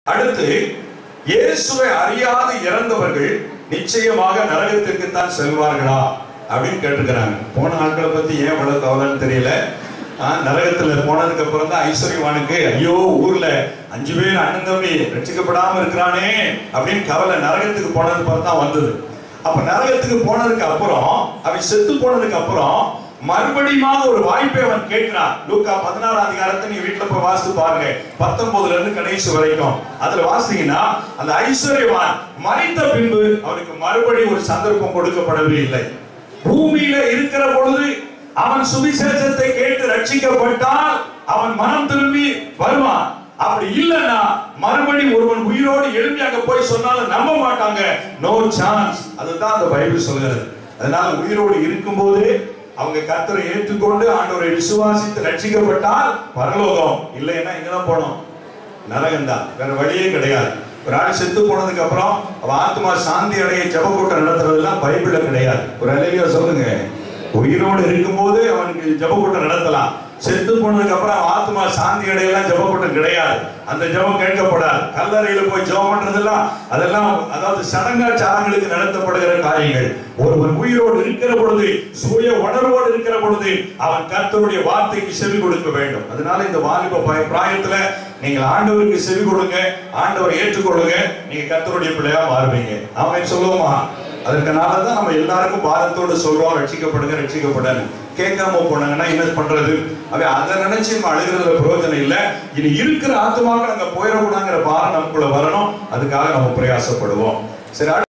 அடுத்து இயேசுவை அறியாது இறந்தவர்கள் நிச்சயமாக நரகத்திற்கு தான் செல்வார்களா அப்படின்னு கேட்டிருக்கிறாங்க போன ஆட்களை பத்தி ஏன் இவ்வளவு கவலைன்னு தெரியல ஆ, நரகத்துல போனதுக்கு அப்புறம் தான் ஐஸ்வர்யவானுக்கு ஐயோ ஊர்ல அஞ்சு பேர் அண்ணன் தம்பி ரட்சிக்கப்படாம இருக்கிறானே அப்படின்னு கவலை நரகத்துக்கு போனதுக்கு அப்புறம் தான் வந்தது அப்ப நரகத்துக்கு போனதுக்கு அப்புறம் அவன் செத்து போனதுக்கு அப்புறம் மறுபடியும் ஒரு வாய்ப்பை அவன் கேட்கிறான் லூக்கா பதினாறாம் அதிகாரத்தை நீங்க வீட்டுல போய் வாசித்து பாருங்க பத்தொன்பதுல இருந்து கடைசி வரைக்கும் அதுல வாசிங்கன்னா அந்த ஐஸ்வர்யவான் மறித்த பின்பு அவனுக்கு மறுபடி ஒரு சந்தர்ப்பம் கொடுக்கப்படவே இல்லை பூமியில இருக்கிற பொழுது அவன் சுவிசேஷத்தை கேட்டு ரட்சிக்கப்பட்டால் அவன் மனம் திரும்பி வருவான் அப்படி இல்லைன்னா மறுபடி ஒருவன் உயிரோடு எழும்பி அங்க போய் சொன்னாலும் நம்ப மாட்டாங்க நோ சான்ஸ் அதுதான் அந்த பைபிள் சொல்கிறது அதனால உயிரோடு இருக்கும்போது அவங்க கர்த்தரை ஏற்றுக்கொண்டு ஆண்டவரை விசுவாசித்து ரட்சிக்கப்பட்டால் பரலோகம் இல்லைன்னா இங்கதான் போனோம் நரகம் தான் வேற வழியே கிடையாது ஒரு ஆள் செத்து போனதுக்கு அப்புறம் அவ ஆத்மா சாந்தி அடைய ஜெப கூட்டம் நடத்துறதெல்லாம் பைபிள்ல கிடையாது ஒரு அலையில சொல்லுங்க உயிரோடு இருக்கும்போது அவனுக்கு ஜெப கூட்டம் நடத்தலாம் செத்து போனதுக்கு அப்புறம் அவன் ஆத்மா சாந்தி அடையெல்லாம் ஜெப கூட்டம் கிடையாது அந்த ஜெபம் கேட்கப்படாது கல்லறையில போய் ஜெபம் பண்றதெல்லாம் அதெல்லாம் அதாவது சடங்காச்சாரங்களுக்கு நடத்தப்படுகிற காரியங்கள் ஒருவன் உயிரோடு இருக்கிற பொழுது சுய உணர்வோடு இருக்கிற பொழுது அவன் கர்த்தருடைய வார்த்தைக்கு செவி கொடுக்க வேண்டும் அதனால இந்த வாலிப பய- பிராயத்துல நீங்கள் ஆண்டவருக்கு செவி கொடுங்க ஆண்டவரை ஏற்றுக்கொள்ளுங்க நீங்க கர்த்தருடைய பிள்ளையா மாறுவீங்க அவன் சொல்லுவோமா அதற்கனால தான் நம்ம எல்லாருக்கும் பாரத்தோடு சொல்றோம் ரட்சிக்கப்படுங்க ரட்சிக்கப்படுங்க கேட்காம போனாங்கன்னா என்ன பண்றது அவன் அதை நினைச்சு நம்ம அழுகிறதுல பிரயோஜனம் இல்லை இனி இருக்கிற ஆத்மாக்கள் அங்க போயிடக்கூடாங்கிற பாரம் நமக்குள்ள வரணும் அதுக்காக நம்ம பிரயாசப்படுவோம் சரி